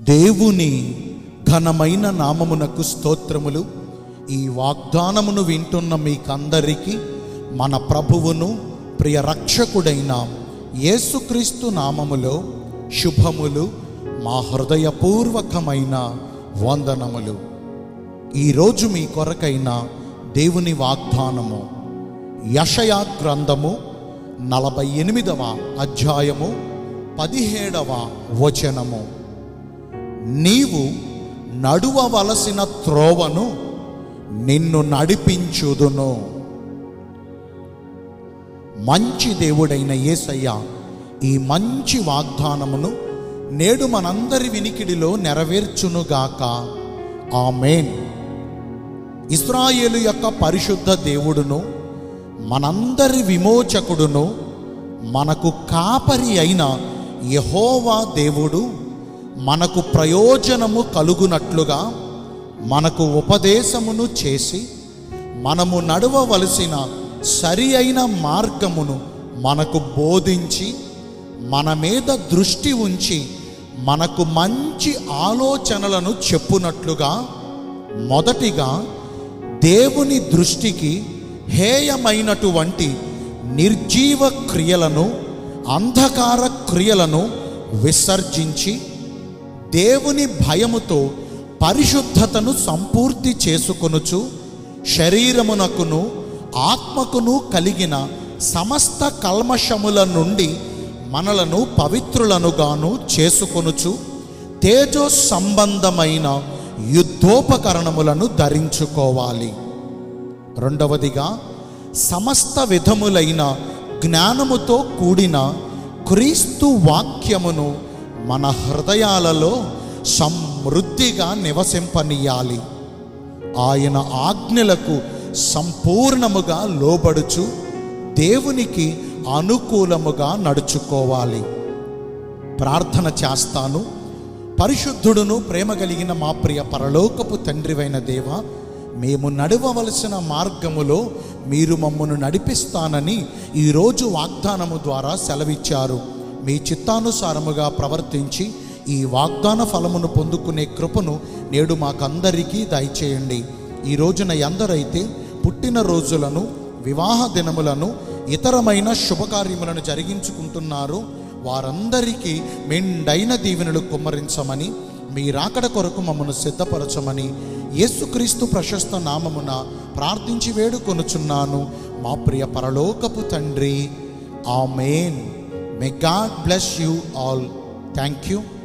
దేవుని ఘనమైన నామమునకు స్తోత్రములు ఈ వాగ్దానమును వింటున్న మీకందరికీ మన ప్రభువును ప్రియ రక్షకుడైన యేసుక్రీస్తు నామములో శుభములు మా హృదయపూర్వకమైన వందనములు ఈరోజు మీ కొరకైన దేవుని వాగ్దానము యషయా గ్రంథము నలభై ఎనిమిదవ అధ్యాయము పదిహేడవ వచనము నీవు నడువవలసిన త్రోవను నిన్ను నడిపించుదును మంచి దేవుడైన యేసయ్య ఈ మంచి వాగ్దానమును నేడు మనందరి వినికిడిలో నెరవేర్చునుగాక ఆమెన్ ఇస్రాయేలు యొక్క పరిశుద్ధ దేవుడును మనందరి విమోచకుడును మనకు కాపరి అయిన యహోవా దేవుడు మనకు ప్రయోజనము కలుగునట్లుగా మనకు ఉపదేశమును చేసి మనము నడవవలసిన సరి అయిన మార్గమును మనకు బోధించి మన మీద దృష్టి ఉంచి మనకు మంచి ఆలోచనలను చెప్పునట్లుగా మొదటిగా దేవుని దృష్టికి హేయమైనటువంటి నిర్జీవ క్రియలను అంధకార క్రియలను విసర్జించి దేవుని భయముతో పరిశుద్ధతను సంపూర్తి చేసుకొనుచు శరీరమునకును ఆత్మకును కలిగిన సమస్త కల్మషముల నుండి మనలను పవిత్రులనుగాను చేసుకొనుచు తేజో సంబంధమైన యుద్ధోపకరణములను ధరించుకోవాలి రెండవదిగా సమస్త విధములైన జ్ఞానముతో కూడిన క్రీస్తు వాక్యమును మన హృదయాలలో సమృద్ధిగా నివసింపనీయాలి ఆయన ఆజ్ఞలకు సంపూర్ణముగా లోబడుచు దేవునికి అనుకూలముగా నడుచుకోవాలి ప్రార్థన చేస్తాను పరిశుద్ధుడును ప్రేమ కలిగిన మా ప్రియ పరలోకపు తండ్రివైన దేవ మేము నడవవలసిన మార్గములో మీరు మమ్మను నడిపిస్తానని ఈరోజు వాగ్దానము ద్వారా సెలవిచ్చారు మీ చిత్తానుసారముగా ప్రవర్తించి ఈ వాగ్దాన ఫలమును పొందుకునే కృపను నేడు మాకందరికీ దయచేయండి ఈ రోజున ఎందరైతే పుట్టిన రోజులను వివాహ దినములను ఇతరమైన శుభకార్యములను జరిగించుకుంటున్నారో వారందరికీ మెండైన దీవెనలు కుమ్మరించమని మీ రాకడ కొరకు మమ్మను సిద్ధపరచమని యేసుక్రీస్తు ప్రశస్త నామమున ప్రార్థించి వేడుకొనుచున్నాను మా ప్రియ పరలోకపు తండ్రి amen may God bless you all thank you